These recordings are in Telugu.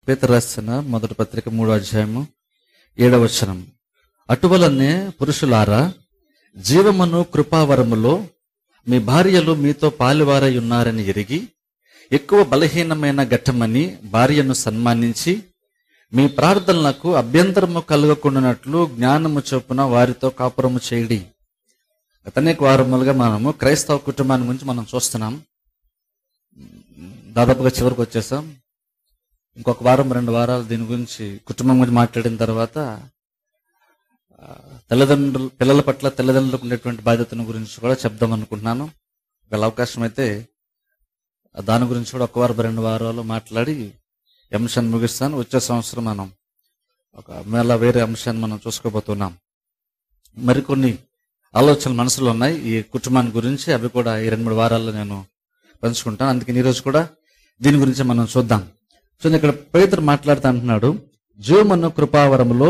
పేతురు రాసిన మొదటి పత్రిక మూడో అధ్యాయము ఏడవ వచనం అటువలనే పురుషులారా జీవమును కృపావరములో మీ భార్యలు మీతో పాలువారై ఉన్నారని ఎరిగి ఎక్కువ బలహీనమైన ఘట్టమని భార్యను సన్మానించి మీ ప్రార్థనలకు అభ్యంతరము కలగకుండానట్లు జ్ఞానము చొప్పున వారితో కాపురము చేయడి గత అనేక వారములుగా మనము క్రైస్తవ కుటుంబాన్ని గురించి మనం చూస్తున్నాం దాదాపుగా చివరికి వచ్చేసాం ఇంకొక వారం రెండు వారాలు దీని గురించి కుటుంబం గురించి మాట్లాడిన తర్వాత ఆ, తల్లిదండ్రులు పిల్లల పట్ల తల్లిదండ్రులకు ఉండేటువంటి బాధ్యతను గురించి కూడా చెప్దాం అనుకుంటున్నాను ఒకవేళ అవకాశం అయితే ఆ దాని గురించి కూడా ఒక వారం రెండు వారాలు మాట్లాడి ఈ అంశాన్ని ముగిస్తాను వచ్చే సంవత్సరం మనం ఒక మేళ వేరే అంశాన్ని మనం చూసుకోబోతున్నాం మరికొన్ని ఆలోచనలు మనసులో ఉన్నాయి ఈ కుటుంబాన్ని గురించి అవి కూడా ఈ రెండు మూడు వారాల్లో నేను పంచుకుంటాను అందుకని ఈరోజు కూడా దీని గురించి మనం చూద్దాం సో ఇక్కడ పేదరు మాట్లాడుతూ అంటున్నాడు జీవమను కృపావరములో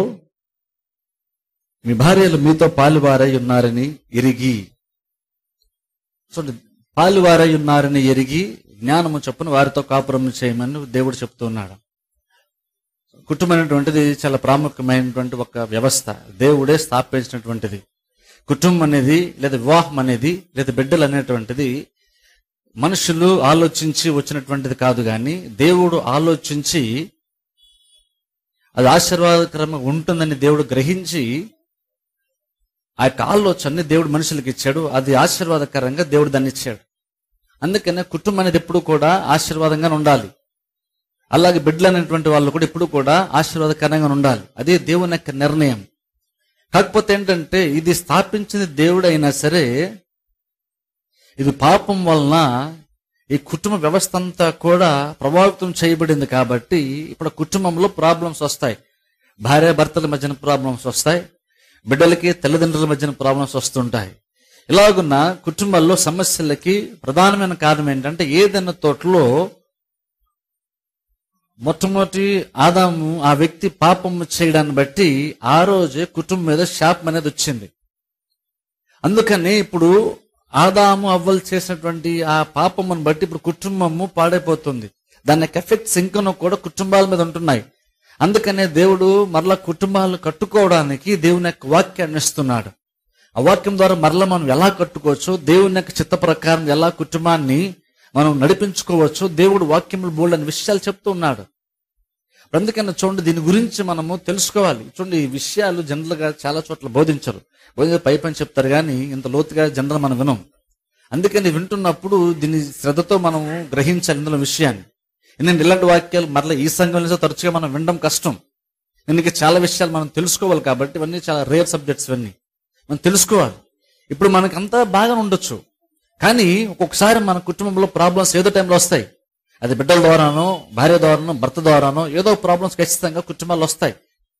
మీ భార్యలు మీతో పాలువారై ఉన్నారని ఎరిగి చూడండి పాలువారై ఉన్నారని ఎరిగి జ్ఞానము చొప్పున వారితో కాపురం చేయమని దేవుడు చెప్తూ ఉన్నాడు కుటుంబం అనేటువంటిది చాలా ప్రాముఖ్యమైనటువంటి ఒక వ్యవస్థ దేవుడే స్థాపించినటువంటిది కుటుంబం అనేది లేదా వివాహం అనేది లేదా బిడ్డలు అనేటువంటిది మనుషులు ఆలోచించి వచ్చినటువంటిది కాదు కానీ దేవుడు ఆలోచించి అది ఆశీర్వాదకరంగా ఉంటుందని దేవుడు గ్రహించి ఆ యొక్క ఆలోచనని దేవుడు మనుషులకు ఇచ్చాడు అది ఆశీర్వాదకరంగా దేవుడు దాన్ని ఇచ్చాడు అందుకనే కుటుంబం అనేది ఎప్పుడు కూడా ఆశీర్వాదంగా ఉండాలి అలాగే బిడ్డలు అనేటువంటి వాళ్ళు కూడా ఎప్పుడు కూడా ఆశీర్వాదకరంగా ఉండాలి అదే దేవుని యొక్క నిర్ణయం కాకపోతే ఏంటంటే ఇది స్థాపించింది దేవుడు అయినా సరే ఇది పాపం వలన ఈ కుటుంబ వ్యవస్థ అంతా కూడా ప్రభావితం చేయబడింది కాబట్టి ఇప్పుడు కుటుంబంలో ప్రాబ్లమ్స్ వస్తాయి భార్య భర్తల మధ్యన ప్రాబ్లమ్స్ వస్తాయి బిడ్డలకి తల్లిదండ్రుల మధ్యన ప్రాబ్లమ్స్ వస్తుంటాయి ఇలాగున్న కుటుంబాల్లో సమస్యలకి ప్రధానమైన కారణం ఏంటంటే ఏదైనా తోటలో మొట్టమొదటి ఆదాము ఆ వ్యక్తి పాపం చేయడాన్ని బట్టి ఆ రోజే కుటుంబం మీద శాపం అనేది వచ్చింది అందుకని ఇప్పుడు ఆదాము అవ్వలు చేసినటువంటి ఆ పాపమును బట్టి ఇప్పుడు కుటుంబము పాడైపోతుంది దాని యొక్క ఎఫెక్ట్స్ ఇంకనూ కూడా కుటుంబాల మీద ఉంటున్నాయి అందుకనే దేవుడు మరలా కుటుంబాలను కట్టుకోవడానికి దేవుని యొక్క వాక్యాన్ని ఇస్తున్నాడు ఆ వాక్యం ద్వారా మరలా మనం ఎలా కట్టుకోవచ్చు దేవుని యొక్క చిత్త ప్రకారం ఎలా కుటుంబాన్ని మనం నడిపించుకోవచ్చు దేవుడు వాక్యములు బోల్డ్ అనే విషయాలు చెప్తూ ఉన్నాడు అందుకని చూడండి దీని గురించి మనము తెలుసుకోవాలి చూడండి ఈ విషయాలు జనరల్ గా చాలా చోట్ల బోధించరు బోధించే పై పని చెప్తారు కానీ ఇంత లోతుగా జనరల్ మనం వినం అందుకని వింటున్నప్పుడు దీన్ని శ్రద్ధతో మనము గ్రహించాలి ఇందులో విషయాన్ని ఎందుకంటే ఇలాంటి వాక్యాలు మరలా ఈ సంఘం నుంచి తరచుగా మనం వినడం కష్టం ఎందుకంటే చాలా విషయాలు మనం తెలుసుకోవాలి కాబట్టి ఇవన్నీ చాలా రేర్ సబ్జెక్ట్స్ ఇవన్నీ మనం తెలుసుకోవాలి ఇప్పుడు మనకంతా బాగా ఉండొచ్చు కానీ ఒక్కొక్కసారి మన కుటుంబంలో ప్రాబ్లమ్స్ ఏదో టైంలో వస్తాయి అది బిడ్డల ద్వారానో భార్య ద్వారానో భర్త ద్వారానో ఏదో ప్రాబ్లమ్స్ ఖచ్చితంగా కుటుంబాల్లో వస్తాయి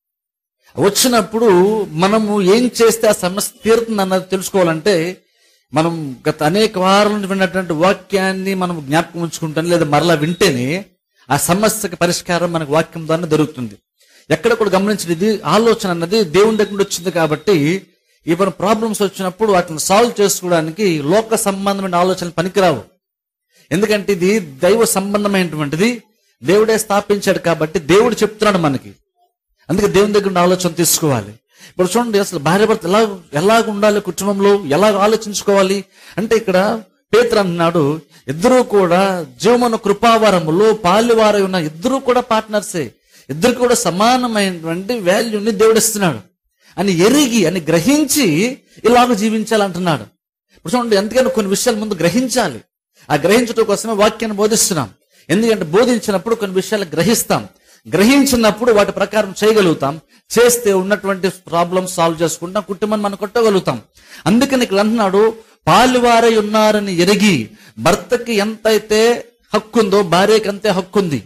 వచ్చినప్పుడు మనము ఏం చేస్తే ఆ సమస్య తీరుతుంది అన్నది తెలుసుకోవాలంటే మనం గత అనేక వారాల నుంచి విన్నటువంటి వాక్యాన్ని మనం జ్ఞాపకం ఉంచుకుంటాం లేదా మరలా వింటేనే ఆ సమస్యకి పరిష్కారం మనకు వాక్యం ద్వారా దొరుకుతుంది ఎక్కడ కూడా గమనించిన ఇది ఆలోచన అన్నది దేవుని దగ్గర నుండి వచ్చింది కాబట్టి ఈవెన్ ప్రాబ్లమ్స్ వచ్చినప్పుడు వాటిని సాల్వ్ చేసుకోవడానికి లోక సంబంధమైన ఆలోచనలు పనికిరావు ఎందుకంటే ఇది దైవ సంబంధమైనటువంటిది దేవుడే స్థాపించాడు కాబట్టి దేవుడు చెప్తున్నాడు మనకి అందుకే దేవుని దగ్గర ఉన్న ఆలోచన తీసుకోవాలి ఇప్పుడు చూడండి అసలు భార్య భర్త ఎలా ఎలా ఉండాలి కుటుంబంలో ఎలా ఆలోచించుకోవాలి అంటే ఇక్కడ పేతురు అన్నాడు ఇద్దరూ కూడా జీవమన కృపావరములో పాలివారై ఉన్న ఇద్దరూ కూడా పార్ట్నర్సే ఇద్దరు కూడా సమానమైనటువంటి వాల్యూని దేవుడిస్తున్నాడు అని ఎరిగి అని గ్రహించి ఇలాగ జీవించాలంటున్నాడు ఇప్పుడు చూడండి ఎందుకని కొన్ని విషయాలు ముందు గ్రహించాలి ఆ గ్రహించడం కోసమే వాక్యాన్ని బోధిస్తున్నాం ఎందుకంటే బోధించినప్పుడు కొన్ని విషయాలు గ్రహిస్తాం గ్రహించినప్పుడు వాటి ప్రకారం చేయగలుగుతాం చేస్తే ఉన్నటువంటి ప్రాబ్లమ్ సాల్వ్ చేసుకుంటాం కుటుంబాన్ని మనం కొట్టగలుగుతాం అందుకని ఇక్కడ అంటున్నాడు పాలువారై ఉన్నారని ఎరిగి భర్తకి ఎంతైతే హక్కు ఉందో భార్యకి అంతే హక్కు ఉంది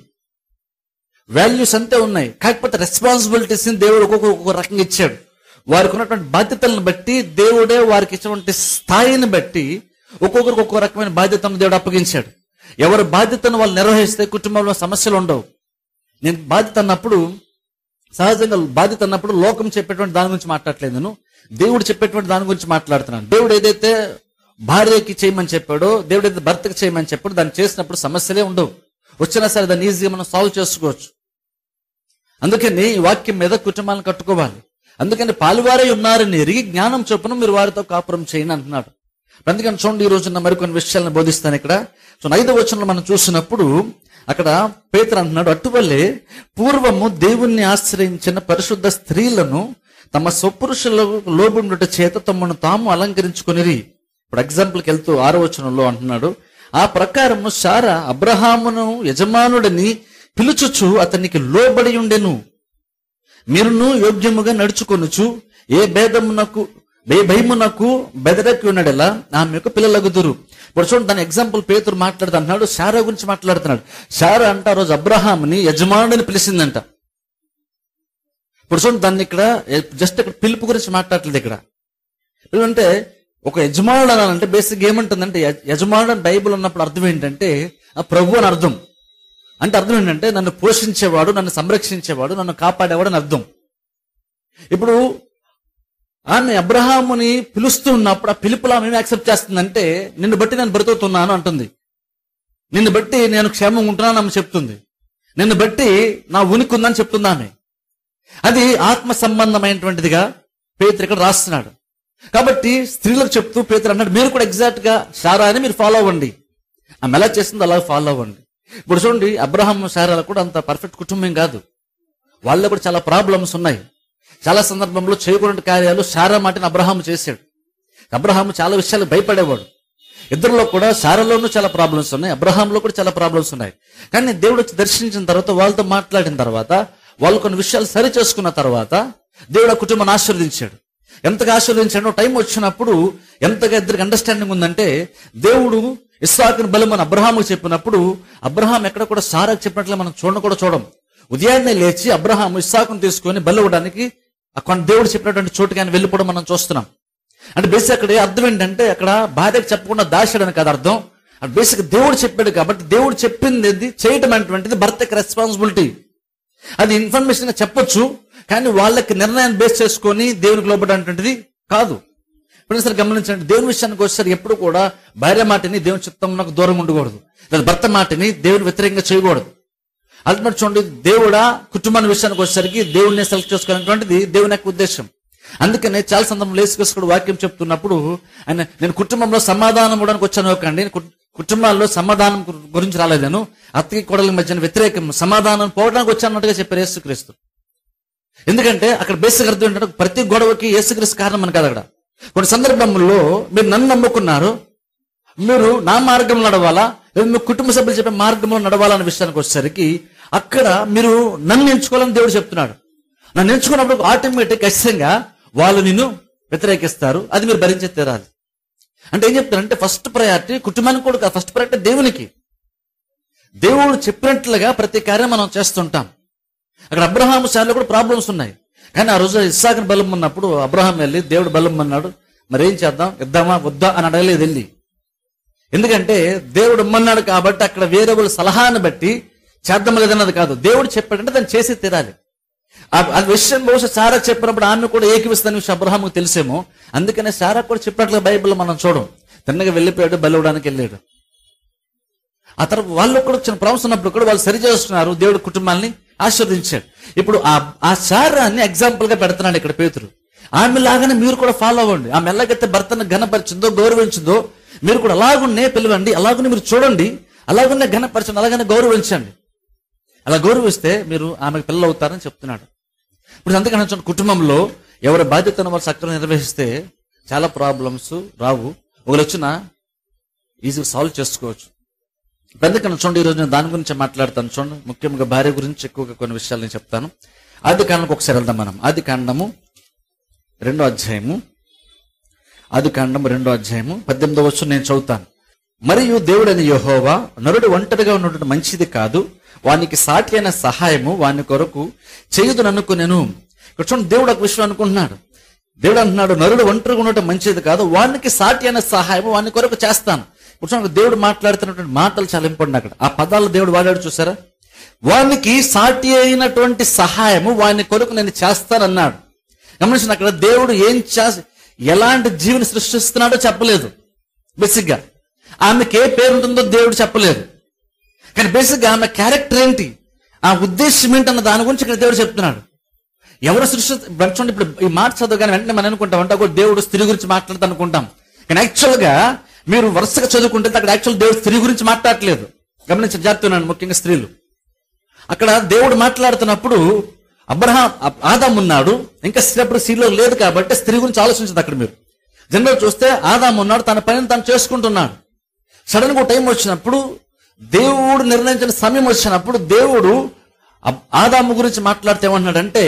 వాల్యూస్ అంతే ఉన్నాయి కాకపోతే రెస్పాన్సిబిలిటీస్ దేవుడు ఒక్కొక్క ఒక్కొక్క రకంగా ఇచ్చాడు వారికి ఉన్నటువంటి బాధ్యతలను బట్టి దేవుడే వారికి ఇచ్చినటువంటి స్థాయిని బట్టి ఒక్కొక్కరికి ఒక్కొక్క రకమైన బాధ్యతను దేవుడు అప్పగించాడు ఎవరి బాధ్యతను వాళ్ళు నిర్వహిస్తే కుటుంబంలో సమస్యలు ఉండవు నేను బాధ్యత అన్నప్పుడు సహజంగా బాధ్యత అన్నప్పుడు లోకం చెప్పేటువంటి దాని గురించి మాట్లాడట్లేదు నేను దేవుడు చెప్పేటువంటి దాని గురించి మాట్లాడుతున్నాను దేవుడు ఏదైతే భార్యకి చేయమని చెప్పాడో దేవుడు ఏదైతే భర్తకి చేయమని చెప్పాడో దాన్ని చేసినప్పుడు సమస్యలే ఉండవు వచ్చినా సరే దాన్ని ఈజీగా మనం సాల్వ్ చేసుకోవచ్చు అందుకని ఈ వాక్యం మీద కుటుంబాలను కట్టుకోవాలి అందుకని పాలువారై ఉన్నారని ఎరిగి జ్ఞానం చొప్పున మీరు వారితో కాపురం చేయండి అంటున్నాడు అందుకని చూడండి ఈ రోజున మరికొన్ని విషయాలను బోధిస్తాను ఇక్కడ సో ఐదవ వచనంలో మనం చూసినప్పుడు అక్కడ పేతురు అంటున్నాడు అటువల్లే పూర్వము దేవుణ్ణి ఆశ్రయించిన పరిశుద్ధ స్త్రీలను తమ స్వపురుషులకు లోబుండుట చేత తమను తాము అలంకరించుకొనిరి ఇప్పుడు ఎగ్జాంపుల్కి వెళ్తూ ఆరో వచనంలో అంటున్నాడు ఆ ప్రకారము శారా అబ్రహామును యజమానుడిని పిలుచుచు అతనికి లోబడి ఉండెను మీరును యోగ్యముగా నడుచుకొనుచు ఏ భేదమునకు ఏ భయమునకు బెదరకి ఉన్నడెలా ఆమె యొక్క పిల్లలగుదురు ఇప్పుడు చూడండి దాని ఎగ్జాంపుల్ పేతురు మాట్లాడుతున్నాడు శారా గురించి మాట్లాడుతున్నాడు శారా అంట ఆ రోజు అబ్రహాంని యజమానుడిని పిలిచిందంట ఇప్పుడు చూడండి దాన్ని ఇక్కడ జస్ట్ ఇక్కడ పిలుపు గురించి మాట్లాడలేదు ఇక్కడ అంటే ఒక యజమానుడు అనాలంటే బేసిక్ ఏమంటుందంటే యజ- యజమానుడు అని బైబిల్ ఉన్నప్పుడు అర్థం ఏంటంటే ఆ ప్రభు అని అర్థం అంటే అర్థం ఏంటంటే నన్ను పోషించేవాడు నన్ను సంరక్షించేవాడు నన్ను కాపాడేవాడు అని అర్థం ఇప్పుడు ఆమె అబ్రహాముని పిలుస్తూ ఉన్నప్పుడు ఆ పిలుపులో ఆమె యాక్సెప్ట్ చేస్తుందంటే నిన్ను బట్టి నేను బ్రతుకుతున్నాను అంటుంది నిన్ను బట్టి నేను క్షేమం ఉంటున్నాను ఆమె చెప్తుంది నిన్ను బట్టి నా ఉనికి ఉందని చెప్తుంది ఆమె అది ఆత్మ సంబంధమైనటువంటిదిగా పేతురు ఇక్కడ రాస్తున్నాడు కాబట్టి స్త్రీలకు చెప్తూ పేతురు అన్నాడు మీరు కూడా ఎగ్జాక్ట్ గా సారా అని మీరు ఫాలో అవ్వండి ఆమె ఎలా చేస్తుందో అలా ఫాలో అవ్వండి ఇప్పుడు చూడండి అబ్రహాం సారాలు కూడా అంత పర్ఫెక్ట్ కుటుంబం కాదు వాళ్ళలో కూడా చాలా ప్రాబ్లమ్స్ ఉన్నాయి చాలా సందర్భంలో చేయకూడని కార్యాలు సారా మాటని అబ్రహాం చేశాడు అబ్రహాం చాలా విషయాలు భయపడేవాడు ఇద్దరిలో కూడా సారాలోనూ చాలా ప్రాబ్లమ్స్ ఉన్నాయి అబ్రహాంలో కూడా చాలా ప్రాబ్లమ్స్ ఉన్నాయి కానీ దేవుడు వచ్చి దర్శించిన తర్వాత వాళ్ళతో మాట్లాడిన తర్వాత వాళ్ళు కొన్ని విషయాలు సరి చేసుకున్న తర్వాత దేవుడు ఆ కుటుంబాన్ని ఆశీర్వదించాడు ఎంతగా ఆశీర్వదించాడో టైం వచ్చినప్పుడు ఎంతగా ఇద్దరికి అండర్స్టాండింగ్ ఉందంటే దేవుడు ఇస్సాకుని బలమని అబ్రహాముకు చెప్పినప్పుడు అబ్రహాం ఎక్కడ కూడా సారాకు చెప్పినట్లు మనం చూడను కూడా చూడం ఉదయాన్నే లేచి అబ్రహాం ఇస్సాకును తీసుకొని బలివ్వడానికి అక్కడ దేవుడు చెప్పినటువంటి చోటుకి ఆయన వెళ్ళిపోవడం మనం చూస్తున్నాం అంటే బేసిక్ అక్కడ అర్థం ఏంటంటే అక్కడ భార్యకు చెప్పకుండా దాచాడని కాదు అర్థం అది బేసిక్ దేవుడు చెప్పాడు కాబట్టి దేవుడు చెప్పింది ఏది చేయటం అనేటువంటిది భర్తకి రెస్పాన్సిబిలిటీ అది ఇన్ఫర్మేషన్ గా చెప్పొచ్చు కానీ వాళ్ళకి నిర్ణయాన్ని బేస్ చేసుకొని దేవునికి లోబడేటువంటిది కాదు ఇప్పుడు సరే గమనించండి దేవుని విషయానికి వచ్చేసరికి ఎప్పుడు కూడా భార్య మాటని దేవుని చిత్తంలో దూరంగా ఉండకూడదు లేదా భర్త మాటని దేవుని వ్యతిరేకంగా చేయకూడదు అల్టిమేట్ చూడండి దేవుడా కుటుంబాన్ని విషయానికి వచ్చేసరికి దేవుడిని సెలెక్ట్ చేసుకోవాలనేటువంటిది దేవుని యొక్క ఉద్దేశం అందుకనే చాలా సందర్భంలో లేసుకొసుకుడు వాక్యం చెప్తున్నప్పుడు ఆయన నేను కుటుంబంలో సమాధానం ఇవ్వడానికి వచ్చాను ఒకండి నేను కు- కుటుంబాల్లో సమాధానం గు- గురించి రాలేదు నేను అత్తకి కొడల మధ్యన వ్యతిరేకం సమాధానం పోవడానికి వచ్చానట్టుగా చెప్పారు యేసుక్రీస్తు ఎందుకంటే అక్కడ బేసిక్ అర్థం ఏంటంటే ప్రతి గొడవకి యేసుక్రీస్తు కారణం అని కాదు అక్కడ కొన్ని సందర్భంలో మీరు నన్ను నమ్ముకున్నారు మీరు నా మార్గంలో నడవాలా లేదా మీ కుటుంబ సభ్యులు చెప్పే మార్గంలో నడవాలన్న విషయానికి వచ్చేసరికి అక్కడ మీరు నన్ను ఎంచుకోవాలని దేవుడు చెప్తున్నాడు నన్ను ఎంచుకున్నప్పుడు ఆటోమేటిక్ ఖచ్చితంగా వాళ్ళు నిన్ను వ్యతిరేకిస్తారు అది మీరు భరించే తీరాలి అంటే ఏం చెప్తారంటే ఫస్ట్ ప్రయారిటీ కుటుంబానికి కూడా ఫస్ట్ ప్రయారిటీ దేవునికి దేవుడు చెప్పినట్లుగా ప్రతి కార్యం మనం చేస్తుంటాం అక్కడ అబ్రహాం శాలలో కూడా ప్రాబ్లమ్స్ ఉన్నాయి కానీ ఆ రోజు ఇస్సాకుని బలం ఉన్నప్పుడు అబ్రహాం వెళ్ళి దేవుడు బలం అన్నాడు మరి ఏం చేద్దాం ఇద్దామా వద్దా అని అడగలేదు వెళ్ళి ఎందుకంటే దేవుడు ఇమ్మన్నాడు కాబట్టి అక్కడ వేరే వాళ్ళ సలహాను బట్టి చేద్దాం లేదన్నది కాదు దేవుడు చెప్పాడంటే దాన్ని చేసి తీరాలి ఆ- ఆ విషయం బహుశా సారా చెప్పినప్పుడు ఆమె కూడా ఏకీవిస్తుందని విషయం అబ్రహాముకు తెలిసేమో అందుకనే సారా కూడా చెప్పినట్లుగా బైబిల్ మనం చూడం తిన్నగా వెళ్ళిపోయాడు బలివడానికి వెళ్ళాడు ఆ తర్వాత వాళ్ళు కూడా చిన్న ప్రాబ్లమ్స్ ఉన్నప్పుడు కూడా వాళ్ళు సరి చేస్తున్నారు దేవుడు కుటుంబాన్ని ఆశీర్వదించాడు ఇప్పుడు ఆ ఆ సారాన్ని ఎగ్జాంపుల్ గా పెడుతున్నాడు ఇక్కడ పేతురు ఆమె లాగానే మీరు కూడా ఫాలో అవ్వండి ఆమె ఎలాగైతే భర్తను ఘనపరిచిందో గౌరవించిందో మీరు కూడా అలాగున్నే పిలవండి అలాగునే మీరు చూడండి అలాగున్నే ఘనపరచండి అలాగనే గౌరవించండి అలా గౌరవిస్తే మీరు ఆమెకు పిల్లలు అవుతారని చెప్తున్నాడు ఇప్పుడు అందుకని చూడండి, కుటుంబంలో ఎవరి బాధ్యతను వాళ్ళు సక్రమంగా నిర్వహిస్తే చాలా ప్రాబ్లమ్స్ రావు ఒకరు వచ్చిన ఈజీగా సాల్వ్ చేసుకోవచ్చు అందుకని చూడండి ఈరోజు నేను దాని గురించి మాట్లాడతాను చూడండి ముఖ్యంగా భార్య గురించి ఎక్కువగా కొన్ని విషయాలు నేను చెప్తాను ఆది కాండకు ఒకసారి వెళ్దాం మనం ఆది కాండము రెండో అధ్యాయము ఆది కాండము రెండో అధ్యాయము పద్దెనిమిదో వచ్చు నేను చదువుతాను మరియు దేవుడని యెహోవా నరుడు ఒంటరిగా ఉండటం మంచిది కాదు వానికి సాటి అయిన సహాయము వాని కొరకు చేయుదుననుకు నేను ఇక్కడ చూడండి దేవుడు ఒక విషయం అనుకుంటున్నాడు దేవుడు అంటున్నాడు నరుడు ఒంటరిగా ఉండటం మంచిది కాదు వానికి సాటి అయిన సహాయము వాని కొరకు చేస్తాను ఇప్పుడు చూడండి దేవుడు మాట్లాడుతున్నటువంటి మాటలు చాలా ఇంపార్టెంట్ అక్కడ ఆ పదాలు దేవుడు వాడాడు చూసారా వానికి సాటి అయినటువంటి సహాయము వాని కొరకు నేను చేస్తానన్నాడు గమనించిన అక్కడ దేవుడు ఏం చే ఎలాంటి జీవిని సృష్టిస్తున్నాడో చెప్పలేదు బేసిక్ గా ఆమెకి ఏ పేరు ఉంటుందో దేవుడు చెప్పలేదు కానీ బేసిక్ గా ఆమె క్యారెక్టర్ ఏంటి ఆ ఉద్దేశం ఏంటన్న దాని గురించి ఇక్కడ దేవుడు చెప్తున్నాడు ఎవరు సృష్టి ఇప్పుడు చూడండి ఇప్పుడు ఈ మాట చదవగానే వెంటనే మనం అనుకుంటాం అంటే ఒక దేవుడు స్త్రీ గురించి మాట్లాడుతూ అనుకుంటాం కానీ యాక్చువల్ గా మీరు వరుసగా చదువుకుంటే అక్కడ యాక్చువల్ దేవుడు స్త్రీ గురించి మాట్లాడట్లేదు గమనించి జాగ్రత్తన్నాను ముఖ్యంగా స్త్రీలు అక్కడ దేవుడు మాట్లాడుతున్నప్పుడు అబ్రహాం ఆదాం ఉన్నాడు ఇంకా స్త్రీ అప్పుడు స్త్రీలో లేదు కాబట్టి స్త్రీ గురించి ఆలోచించదు అక్కడ మీరు జనరల్ చూస్తే ఆదాం ఉన్నాడు తన పనిని తను చేసుకుంటున్నాడు సడన్ గా టైం వచ్చినప్పుడు దేవుడు నిర్ణయించిన సమయం వచ్చినప్పుడు దేవుడు అబ్- ఆదాము గురించి మాట్లాడితే ఏమన్నాడంటే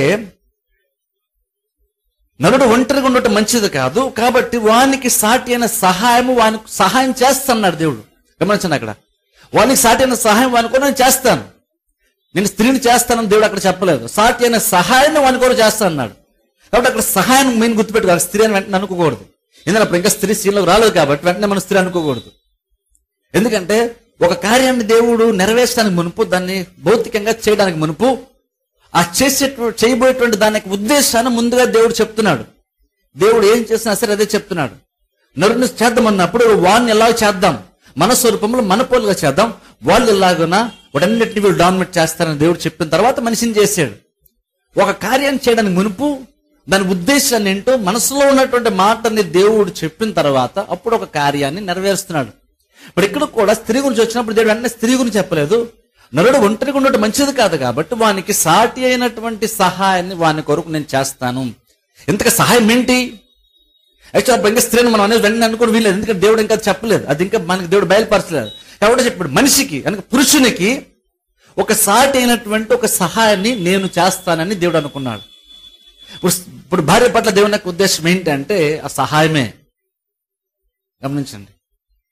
నరుడు ఒంటరిగా ఉండటం మంచిది కాదు కాబట్టి వానికి సాటి అయిన సహాయము వానికి సహాయం చేస్తాన్నాడు దేవుడు గమనించండి అక్కడ వానికి సాటి అయిన సహాయం వాని కూడా నేను చేస్తాను నేను స్త్రీని చేస్తానని దేవుడు అక్కడ చెప్పలేదు సాటి అయిన సహాయాన్ని వాని కూడా చేస్తాను అన్నాడు కాబట్టి అక్కడ సహాయం మెయిన్ గుర్తుపెట్టుకోవాలి స్త్రీ అని వెంటనే అనుకోకూడదు ఎందుకంటే అప్పుడు ఇంకా స్త్రీ స్త్రీలోకి రాలేదు కాబట్టి వెంటనే మనం స్త్రీ అనుకోకూడదు ఎందుకంటే ఒక కార్యాన్ని దేవుడు నెరవేర్చడానికి మునుపు దాన్ని భౌతికంగా చేయడానికి మునుపు ఆ చేసే చేయబోయేటువంటి దానికి ఉద్దేశాన్ని ముందుగా దేవుడు చెప్తున్నాడు దేవుడు ఏం చేసినా సరే అదే చెప్తున్నాడు నరుని చేద్దామన్నప్పుడు వాడిని ఎలా చేద్దాం మన స్వరూపంలో మన పోలుగా చేద్దాం వాళ్ళు ఎలాగునా వాటన్నిటిని వీళ్ళు డామినేట్ చేస్తారని దేవుడు చెప్పిన తర్వాత మనిషిని చేశాడు ఒక కార్యాన్ని చేయడానికి మునుపు దాని ఉద్దేశాన్ని ఏంటో మనసులో ఉన్నటువంటి మాటని దేవుడు చెప్పిన తర్వాత అప్పుడు ఒక కార్యాన్ని నెరవేరుస్తున్నాడు ఇప్పుడు ఇక్కడ కూడా స్త్రీ గురించి వచ్చినప్పుడు దేవుడు వెంటనే స్త్రీ గురించి చెప్పలేదు నరుడు ఒంటరిగా ఉండటం మంచిది కాదు కాబట్టి వానికి సాటి అయినటువంటి సహాయాన్ని వాని కొరకు నేను చేస్తాను ఇంతక సహాయం ఏంటి యాక్చువల్ ఇంకా స్త్రీని మనం అనేది వెంటనే అనుకోవడం వీలేదు ఎందుకంటే దేవుడు ఇంకా చెప్పలేదు అది ఇంకా మనకి దేవుడు బయలుపరచలేదు కాబట్టి చెప్పాడు మనిషికి అనగా పురుషునికి ఒక సాటి అయినటువంటి ఒక సహాయాన్ని నేను చేస్తానని దేవుడు అనుకున్నాడు ఇప్పుడు ఇప్పుడు భార్య పట్ల దేవుని యొక్క ఉద్దేశం ఏంటంటే ఆ సహాయమే గమనించండి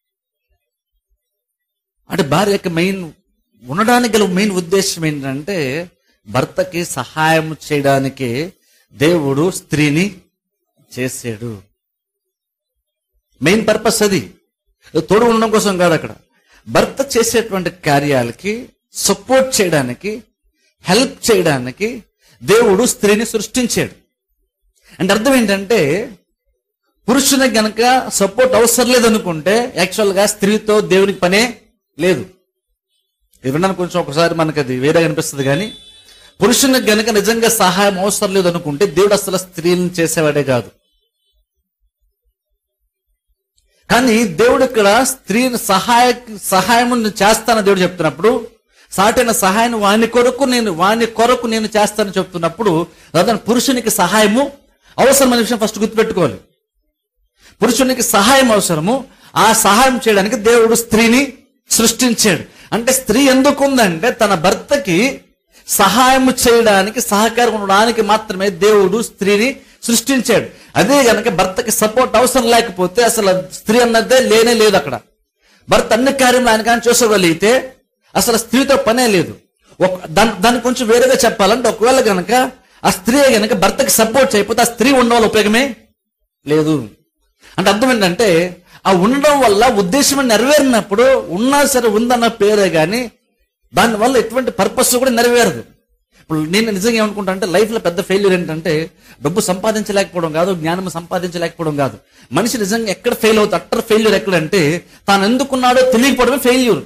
అంటే భార్య యొక్క మెయిన్ ఉండడానికి గల మెయిన్ ఉద్దేశం ఏంటంటే భర్తకి సహాయం చేయడానికి దేవుడు స్త్రీని చేసాడు మెయిన్ పర్పస్ అది తోడు ఉండడం కోసం కాదు అక్కడ భర్త చేసేటువంటి కార్యాలకి సపోర్ట్ చేయడానికి హెల్ప్ చేయడానికి దేవుడు స్త్రీని సృష్టించాడు అంటే అర్థం ఏంటంటే పురుషునికి గనక సపోర్ట్ అవసరం లేదనుకుంటే యాక్చువల్గా స్త్రీతో దేవునికి పనే లేదు ఇది వినడానికి కొంచెం ఒకసారి మనకు అది వేరే అనిపిస్తుంది కానీ పురుషునికి గనక నిజంగా సహాయం అవసరం లేదు అనుకుంటే దేవుడు అసలు స్త్రీలను చేసేవాడే కాదు కానీ దేవుడు ఇక్కడ స్త్రీని సహాయ సహాయం నేను చేస్తానని దేవుడు చెప్తున్నప్పుడు సాటైన సహాయం వాని కొరకు నేను వాని కొరకు నేను చేస్తానని చెప్తున్నప్పుడు అతను పురుషునికి సహాయము అవసరమైన విషయం ఫస్ట్ గుర్తుపెట్టుకోవాలి పురుషునికి సహాయం అవసరము ఆ సహాయం చేయడానికి దేవుడు స్త్రీని సృష్టించాడు అంటే స్త్రీ ఎందుకు ఉందంటే తన భర్తకి సహాయం చేయడానికి సహకారం ఉండడానికి మాత్రమే దేవుడు స్త్రీని సృష్టించాడు అదే గనక భర్తకి సపోర్ట్ అవసరం లేకపోతే అసలు స్త్రీ అన్నదే లేనే లేదు అక్కడ భర్త అన్ని కార్యములు ఆయన కానీ చూసుకోగలిగితే అసలు స్త్రీతో పనే లేదు ఒక దాని దాన్ని కొంచెం వేరేగా చెప్పాలంటే ఒకవేళ గనక ఆ స్త్రీ గనక భర్తకి సపోర్ట్ చేయకపోతే ఆ స్త్రీ ఉండడం వల్ల ఉపయోగమే లేదు అంటే అర్థం ఏంటంటే ఆ ఉండడం వల్ల ఉద్దేశం నెరవేరినప్పుడు ఉన్నా సరే ఉందన్న పేరే గాని దానివల్ల ఎటువంటి పర్పస్ కూడా నెరవేరదు ఇప్పుడు నేను నిజంగా ఏమనుకుంటా అంటే లైఫ్ లో పెద్ద ఫెయిల్యూర్ ఏంటంటే డబ్బు సంపాదించలేకపోవడం కాదు జ్ఞానం సంపాదించలేకపోవడం కాదు మనిషి నిజంగా ఎక్కడ ఫెయిల్ అవుతుంది అట్టర్ ఫెయిల్యూర్ ఎక్కడంటే తాను ఎందుకున్నాడో తెలియకపోవడమే ఫెయిల్యూర్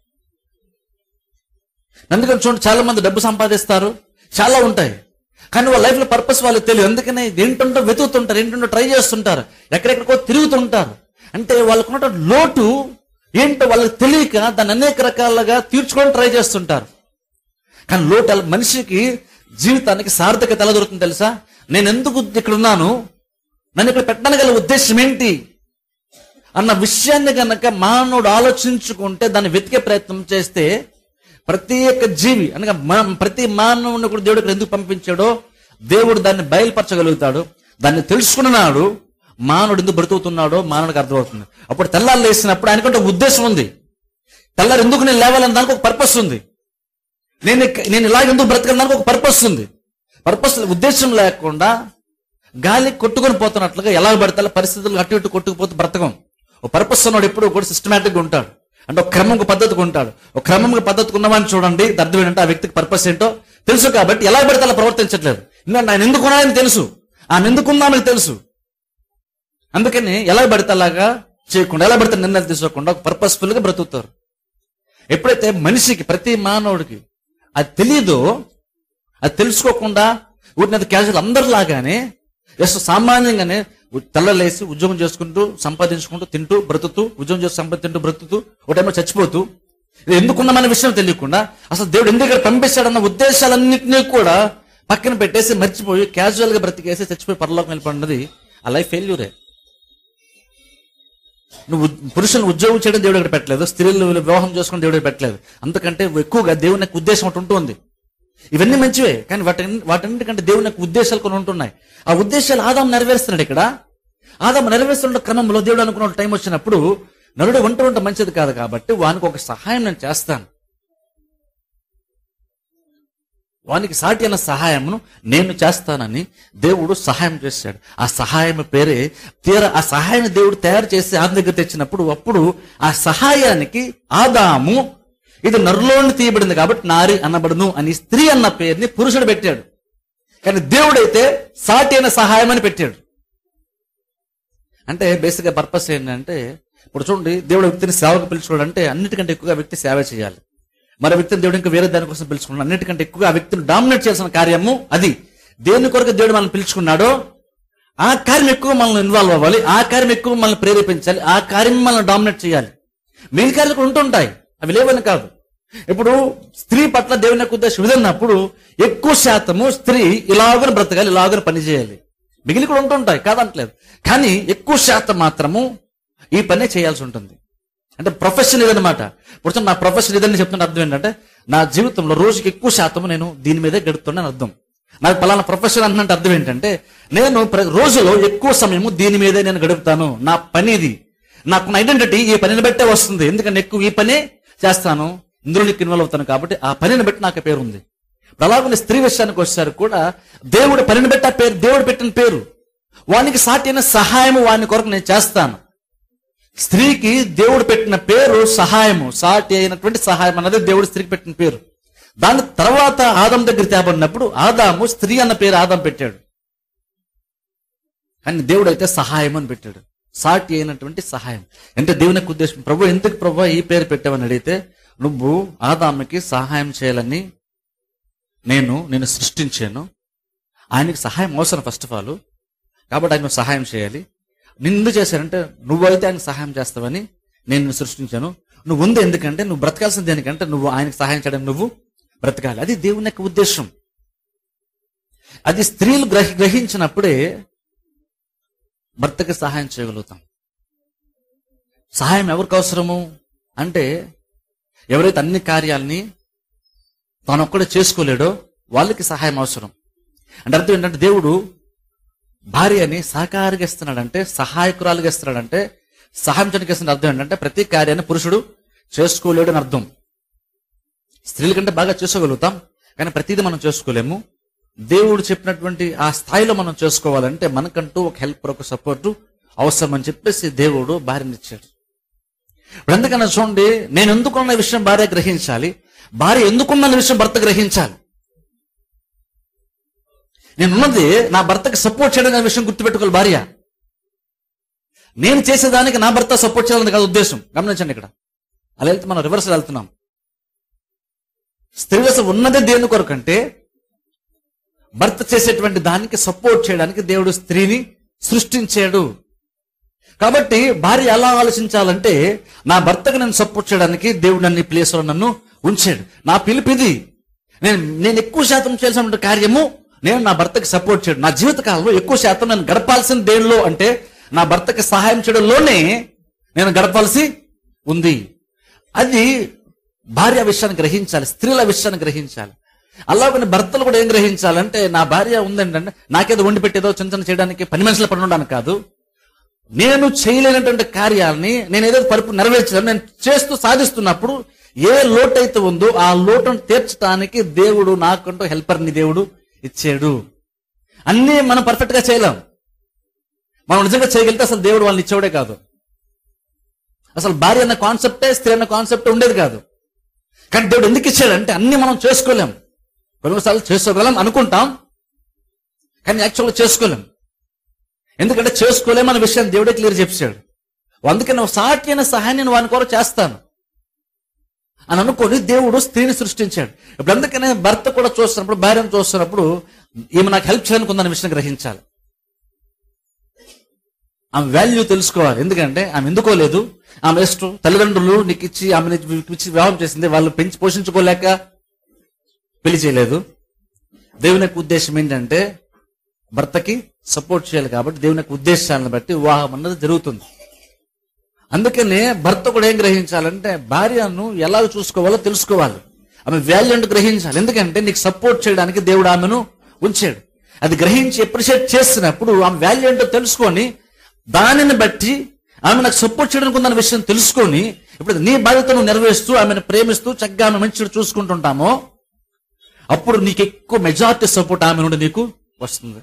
అందుకని చూడండి చాలా మంది డబ్బు సంపాదిస్తారు చాలా ఉంటాయి కానీ వాళ్ళ లైఫ్ లో పర్పస్ వాళ్ళకి తెలియదు అందుకనే ఏంటుంటో వెతుకుతుంటారు ఏంటంటో ట్రై చేస్తుంటారు ఎక్కడెక్కడికో తిరుగుతుంటారు అంటే వాళ్ళకున్న లోటు ఏంటో వాళ్ళకి తెలియక దాన్ని అనేక రకాలుగా తీర్చుకోవడం ట్రై చేస్తుంటారు కానీ లోటు అల- మనిషికి జీవితానికి సార్థకత ఎలా దొరుకుతుంది తెలుసా నేను ఎందుకు ఇక్కడ ఉన్నాను నన్ను ఇక్కడ పెట్టడానికి గల ఉద్దేశం ఏంటి అన్న విషయాన్ని గనక మానవుడు ఆలోచించుకుంటే దాన్ని వెతికే ప్రయత్నం చేస్తే ప్రతి ఒక్క జీవి అనగా మా- ప్రతి మానవుని కూడా దేవుడు ఇక్కడ ఎందుకు పంపించాడో దేవుడు దాన్ని బయలుపరచగలుగుతాడు దాన్ని తెలుసుకున్నాడు మానవుడు ఎందుకు బ్రతుకుతున్నాడో మానవుడికి అర్థమవుతుంది అప్పుడు తెల్లారు లేసినప్పుడు ఆయనకంటే ఒక ఉద్దేశం ఉంది తెల్లారు ఎందుకు నేను లేవాలని దానికి ఒక పర్పస్ ఉంది నేను ఇక- నేను ఇలాగ ఎందుకు బ్రతకని దానికి ఒక పర్పస్ ఉంది పర్పస్ ఉద్దేశం లేకుండా గాలి కొట్టుకొని పోతున్నట్లుగా ఎలా పడితే అలా పరిస్థితులు అటు ఇటు కొట్టుకుపోతూ బ్రతకం ఒక పర్పస్ ఉన్నవాడు ఎప్పుడు కూడా సిస్టమేటిక్ గా ఉంటాడు అంటే ఒక క్రమం పద్ధతిగా ఉంటాడు ఒక క్రమం పద్ధతికి ఉన్నవాడిని చూడండి ఇది అర్థం ఏంటంటే ఆ వ్యక్తికి పర్పస్ ఏంటో తెలుసు కాబట్టి ఎలా పడితే అలా ప్రవర్తించట్లేదు ఎందుకంటే ఆయన ఎందుకున్నాడని తెలుసు ఆయన ఎందుకున్నామని తెలుసు అందుకని ఎలా పడితే అలాగా చేయకుండా ఎలా పడితే నిర్ణయాలు తీసుకోకుండా ఒక పర్పస్ఫుల్ గా బ్రతుకుతారు ఎప్పుడైతే మనిషికి ప్రతి మానవుడికి అది తెలియదో అది తెలుసుకోకుండా ఊరినది క్యాజువల్ అందరిలాగానే జస్ట్ సామాన్యంగానే తెల్లలేసి ఉద్యోగం చేసుకుంటూ సంపాదించుకుంటూ తింటూ బ్రతుకుతూ ఉద్యోగం చేసి సంపాది తింటూ బ్రతుకుతూ ఒక టైంలో చచ్చిపోతూ ఇది ఎందుకున్నామనే విషయం తెలియకుండా అసలు దేవుడు ఎందుకు ఇక్కడ పంపిస్తాడన్న ఉద్దేశాలన్నింటినీ కూడా పక్కన పెట్టేసి మర్చిపోయి క్యాజువల్ గా బ్రతికేసి చచ్చిపోయి పరలోకం వెళ్ళిపోయినది ఆ లైఫ్ ఫెయిల్యూరే నువ్వు పురుషులను ఉద్యోగం చేయడం దేవుడు ఇక్కడ పెట్టలేదు స్త్రీలు వివాహం చేసుకుని దేవుడు ఇక్కడ పెట్టలేదు అంతకంటే ఎక్కువగా దేవుని యొక్క ఉద్దేశం ఒకటి ఉంటుంది ఇవన్నీ మంచివే కానీ వాటి వాటన్నిటికంటే దేవుని యొక్క ఉద్దేశాలు కొన్ని ఉంటున్నాయి ఆ ఉద్దేశాలు ఆదాం నెరవేరుస్తున్నాడు ఇక్కడ ఆదాం నెరవేరుస్తున్న క్రమంలో దేవుడు అనుకున్న టైం వచ్చినప్పుడు నరుడు వంట వంట మంచిది కాదు కాబట్టి వానికి ఒక సహాయం నేను చేస్తాను వానికి సాటి అయిన సహాయమును నేను చేస్తానని దేవుడు సహాయం చేశాడు ఆ సహాయం పేరే తీర ఆ సహాయాన్ని దేవుడు తయారు చేసి ఆమె దగ్గర తెచ్చినప్పుడు అప్పుడు ఆ సహాయానికి ఆదాము ఇది నరులోని తీయబడింది కాబట్టి నారి అనబడును అని స్త్రీ అన్న పేరుని పురుషుడు పెట్టాడు కానీ దేవుడైతే సాటి అయిన సహాయం అని పెట్టాడు అంటే బేసిక్ గా పర్పస్ ఏంటంటే ఇప్పుడు చూడండి దేవుడు వ్యక్తిని సేవకు పిలుచుకోవడం అంటే అన్నిటికంటే ఎక్కువగా వ్యక్తి సేవ చేయాలి మరి వ్యక్తిని దేవుడు ఇంకా వేరే దానికోసం పిలుచుకున్నాడు అన్నిటికంటే ఎక్కువగా ఆ వ్యక్తిని డామినేట్ చేసిన కార్యము అది దేని కొరకు దేవుడు మనల్ని పిలుచుకున్నాడో ఆ కార్యం ఎక్కువ మనల్ని ఇన్వాల్వ్ అవ్వాలి ఆ కార్యం ఎక్కువ మనల్ని ప్రేరేపించాలి ఆ కార్యం మనల్ని డామినేట్ చేయాలి మిగతా కార్యాలు కూడా ఉంటుంటాయి అవి లేవని కాదు ఇప్పుడు స్త్రీ పట్ల దేవుని యొక్క ఉద్దేశం విధన్నప్పుడు ఎక్కువ శాతము స్త్రీ ఇలాగని బ్రతకాలి ఇలాగని పని చేయాలి మిగిలి కూడా ఉంటుంటాయి కాదంటలేదు కానీ ఎక్కువ శాతం మాత్రము ఈ పనే చేయాల్సి ఉంటుంది అంటే ప్రొఫెషన్ ఇదనమాట ఇప్పుడు నా ప్రొఫెషన్ ఇదని చెప్తున్న అర్థం ఏంటంటే నా జీవితంలో రోజుకి ఎక్కువ శాతం నేను దీని మీదే గడుపుతున్నాను అర్థం నాకు పలానా ప్రొఫెషన్ అంటున్నట్టు అర్థం ఏంటంటే నేను ప్ర- రోజులో ఎక్కువ సమయము దీని మీదే నేను గడుపుతాను నా పని ఇది నాకు ఐడెంటిటీ ఈ పనిని బట్టే వస్తుంది ఎందుకంటే ఎక్కువ ఈ పనే చేస్తాను ఇందులో నీకు ఇన్వాల్వ్ అవుతాను కాబట్టి ఆ పనిని బట్టి నాకు పేరు ఉంది ఇప్పుడు అలాగే స్త్రీ విషయానికి వచ్చేసరి కూడా దేవుడు పనిని బట్టి ఆ పేరు దేవుడు పెట్టిన పేరు వానికి సాటి అయిన సహాయము వాని కొరకు నేను చేస్తాను స్త్రీకి దేవుడు పెట్టిన పేరు సహాయము సాటి అయినటువంటి సహాయం అన్నది దేవుడు స్త్రీకి పెట్టిన పేరు దాని తర్వాత ఆదం దగ్గర తేబడినప్పుడు ఆదాము స్త్రీ అన్న పేరు ఆదాం పెట్టాడు కానీ దేవుడు అయితే సహాయం అని పెట్టాడు సాటి అయినటువంటి సహాయం అంటే దేవుని యొక్క ఉద్దేశం ప్రభు ఎందుకు ప్రభు ఈ పేరు పెట్టావని అడిగితే నువ్వు ఆదాముకి సహాయం చేయాలని నేను నేను సృష్టించాను ఆయనకి సహాయం అవసరం ఫస్ట్ ఆఫ్ ఆల్ కాబట్టి ఆయన సహాయం చేయాలి నిన్ను చేశానంటే నువ్వైతే ఆయనకు సహాయం చేస్తావని నేను నిన్ను సృష్టించాను నువ్వు ఉంది ఎందుకంటే నువ్వు బ్రతకాల్సిన దేనికంటే నువ్వు ఆయనకు సహాయం చేయడం నువ్వు బ్రతకాలి అది దేవుని యొక్క ఉద్దేశం అది స్త్రీలు గ్రహి గ్రహించినప్పుడే భర్తకి సహాయం చేయగలుగుతాం సహాయం ఎవరికి అవసరము అంటే ఎవరైతే అన్ని కార్యాలని తానొక్కడే చేసుకోలేడో వాళ్ళకి సహాయం అవసరం అంటే అర్థం ఏంటంటే దేవుడు భార్యని సహకారిగా ఇస్తున్నాడంటే సహాయకురాలుగా ఇస్తున్నాడంటే సహాయం చేయడానికి ఇస్తున్న అర్థం ఏంటంటే ప్రతి కార్యాన్ని పురుషుడు చేసుకోలేడు అని అర్థం స్త్రీల కంటే బాగా చేసుకోగలుగుతాం కానీ ప్రతిదీ మనం చేసుకోలేము దేవుడు చెప్పినటువంటి ఆ స్థాయిలో మనం చేసుకోవాలంటే మనకంటూ ఒక హెల్ప్ ఒక సపోర్ట్ అవసరం అని చెప్పేసి దేవుడు భార్యనిచ్చాడు ఇప్పుడు ఎందుకన్నా చూడండి నేను ఎందుకున్న విషయం భార్య గ్రహించాలి భార్య ఎందుకున్న విషయం భర్త గ్రహించాలి నేనున్నది నా భర్తకి సపోర్ట్ చేయడం అనే విషయం గుర్తుపెట్టుకోవాలి భార్య నేను చేసేదానికి నా భర్త సపోర్ట్ చేయాలని కాదు ఉద్దేశం గమనించండి ఇక్కడ అలా వెళ్తే మనం రివర్స్ వెళ్తున్నాం స్త్రీ అసలు ఉన్నదే దేని కొరకంటే భర్త చేసేటువంటి దానికి సపోర్ట్ చేయడానికి దేవుడు స్త్రీని సృష్టించాడు కాబట్టి భార్య ఎలా ఆలోచించాలంటే నా భర్తకు నేను సపోర్ట్ చేయడానికి దేవుడు నన్ను ఈ ప్లేస్ లో నన్ను ఉంచాడు నా పిలుపు ఇది నేను నేను ఎక్కువ శాతం చేయాల్సిన కార్యము నేను నా భర్తకి సపోర్ట్ చేయడం నా జీవిత కాలంలో ఎక్కువ శాతం నేను గడపాల్సిన దేనిలో అంటే నా భర్తకి సహాయం చేయడంలోనే నేను గడపాల్సి ఉంది అది భార్య విషయాన్ని గ్రహించాలి స్త్రీల విషయాన్ని గ్రహించాలి అలాగని భర్తలు కూడా ఏం గ్రహించాలంటే నా భార్య ఉందంటే నాకేదో వండి పెట్టేదో చిన్న చిన్న చేయడానికి పని మనుషులు పడి ఉండడానికి కాదు నేను చేయలేనటువంటి కార్యాలని నేను ఏదో పరుపు నెరవేర్చాను నేను చేస్తూ సాధిస్తున్నప్పుడు ఏ లోటు అయితే ఉందో ఆ లోటును తీర్చడానికి దేవుడు నాకంటూ హెల్పర్ని దేవుడు ఇచ్చాడు అన్నీ మనం పర్ఫెక్ట్ గా చేయలేం మనం నిజంగా చేయగలిగితే అసలు దేవుడు వాళ్ళని ఇచ్చేవాడే కాదు అసలు భార్య అన్న కాన్సెప్టే స్త్రీ అన్న కాన్సెప్ట్ ఉండేది కాదు కానీ దేవుడు ఎందుకు ఇచ్చాడంటే అన్ని మనం చేసుకోలేం కొన్నిసార్లు చేసుకోగలం అనుకుంటాం కానీ యాక్చువల్గా చేసుకోలేం ఎందుకంటే చేసుకోలేమన్న విషయం దేవుడే క్లియర్ చెప్పాడు అందుకే నువ్వు సాటి అయిన సహాయం నేను వాని కొరకు చేస్తాను అని అనుకొని దేవుడు స్త్రీని సృష్టించాడు ఇప్పుడు అందుకనే భర్త కూడా చూస్తున్నప్పుడు భార్యను చూస్తున్నప్పుడు ఈమె నాకు హెల్ప్ చేయడానికి ఉందన్న విషయం గ్రహించాలి ఆమె వాల్యూ తెలుసుకోవాలి ఎందుకంటే ఆమె ఎందుకోలేదు ఆమె ఇష్టం తల్లిదండ్రులు నీకు ఇచ్చి ఆమె ఇచ్చి వివాహం చేసింది వాళ్ళు పెంచి పోషించుకోలేక పెళ్లి చేయలేదు దేవుని యొక్క ఉద్దేశం ఏంటంటే భర్తకి సపోర్ట్ చేయాలి కాబట్టి దేవుని యొక్క ఉద్దేశాలను బట్టి వివాహం అన్నది జరుగుతుంది అందుకనే భర్త కూడా ఏం గ్రహించాలంటే భార్యను ఎలా చూసుకోవాలో తెలుసుకోవాలి ఆమె వాల్యూ అంటే గ్రహించాలి ఎందుకంటే నీకు సపోర్ట్ చేయడానికి దేవుడు ఆమెను ఉంచాడు అది గ్రహించి అప్రిషియేట్ చేస్తున్నప్పుడు ఆమె వాల్యూ ఏంటో తెలుసుకొని దానిని బట్టి ఆమె నాకు సపోర్ట్ చేయడానికి ఉందన్న విషయం తెలుసుకొని ఇప్పుడు నీ బాధ్యతను నెరవేరుస్తూ ఆమెను ప్రేమిస్తూ చక్కగా ఆమె మంచిగా చూసుకుంటుంటామో అప్పుడు నీకు ఎక్కువ మెజారిటీ సపోర్ట్ ఆమె నుండి నీకు వస్తుంది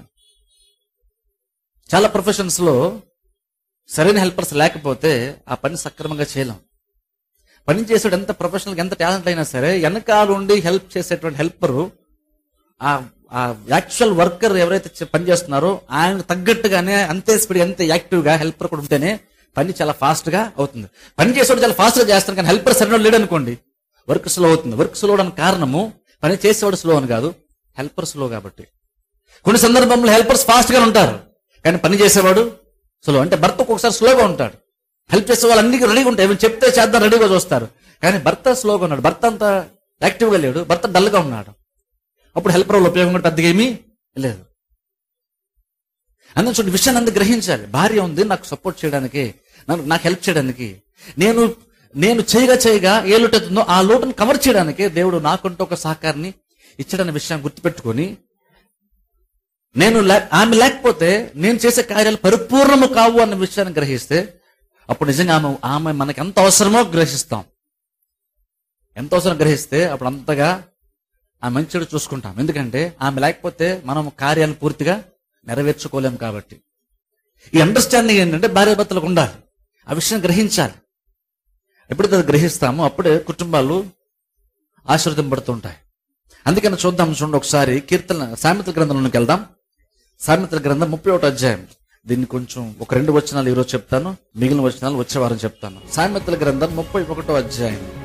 చాలా ప్రొఫెషన్స్ లో సరైన హెల్పర్స్ లేకపోతే ఆ పని సక్రమంగా చేయలేం పని చేసేవాడు ఎంత ప్రొఫెషనల్ ఎంత టాలెంట్ అయినా సరే వెనకాల ఉండి హెల్ప్ చేసేటువంటి హెల్పరు ఆ ఆ యాక్చువల్ వర్కర్ ఎవరైతే చే- పని చేస్తున్నారో ఆయన తగ్గట్టుగానే అంతే స్పీడ్ అంతే యాక్టివ్ గా హెల్పర్ కూడా ఉంటేనే పని చాలా ఫాస్ట్ గా అవుతుంది పని చేసేవాడు చాలా ఫాస్ట్ గా చేస్తాడు కానీ హెల్పర్ సరైన లేడు అనుకోండి వర్క్ స్లో అవుతుంది వర్క్ స్లో అవడానికి కారణము పని చేసేవాడు స్లో అని కాదు హెల్పర్ స్లో కాబట్టి కొన్ని సందర్భంలో హెల్పర్స్ ఫాస్ట్ గా ఉంటారు కానీ పని చేసేవాడు స్లో అంటే భర్త ఒక్కొక్కసారి స్లోగా ఉంటాడు హెల్ప్ చేసే వాళ్ళు అన్ని రెడీగా ఉంటాయి ఏమైనా చెప్తే చేద్దాం రెడీగా చూస్తారు కానీ భర్త స్లోగా ఉన్నాడు భర్త అంత యాక్టివ్ గా లేడు భర్త డల్ గా ఉన్నాడు అప్పుడు హెల్పర్ వల్ల ఉపయోగం కూడా పెద్దగా ఏమీ లేదు అందులో చూడండి విషయాన్ని అందరూ గ్రహించాలి భార్య ఉంది నాకు సపోర్ట్ చేయడానికి నాకు నాకు హెల్ప్ చేయడానికి నేను నేను చేయగా చేయగా ఏ లోటు అవుతుందో ఆ లోటును కవర్ చేయడానికి దేవుడు నాకుంటూ ఒక సహకారాన్ని ఇచ్చాడన్న విషయాన్ని గుర్తుపెట్టుకొని నేను లే- ఆమె లేకపోతే నేను చేసే కార్యాలు పరిపూర్ణము కావు అన్న విషయాన్ని గ్రహిస్తే అప్పుడు నిజంగా ఆమె ఆమె మనకి ఎంత అవసరమో గ్రహిస్తాం ఎంత అవసరం గ్రహిస్తే అప్పుడు అంతగా ఆ మంచిడు చూసుకుంటాం ఎందుకంటే ఆమె లేకపోతే మనం కార్యాలు పూర్తిగా నెరవేర్చుకోలేం కాబట్టి ఈ అండర్స్టాండింగ్ ఏంటంటే భార్య భర్తలకు ఉండాలి ఆ విషయం గ్రహించాలి ఎప్పుడైతే అది గ్రహిస్తామో అప్పుడే కుటుంబాలు ఆశీర్వదింపడుతుంటాయి అందుకని చూద్దాం చూడండి ఒకసారి కీర్తన సామెతల గ్రంథంలోకి వెళ్దాం సామెతల గ్రంథం ముప్పై ఒకటి అధ్యాయం దీన్ని కొంచెం ఒక రెండు వచనాలు ఈరోజు చెప్తాను మిగిలిన వచనాలు వచ్చే వారం చెప్తాను సామెతల గ్రంథం ముప్పై ఒకటో అధ్యాయం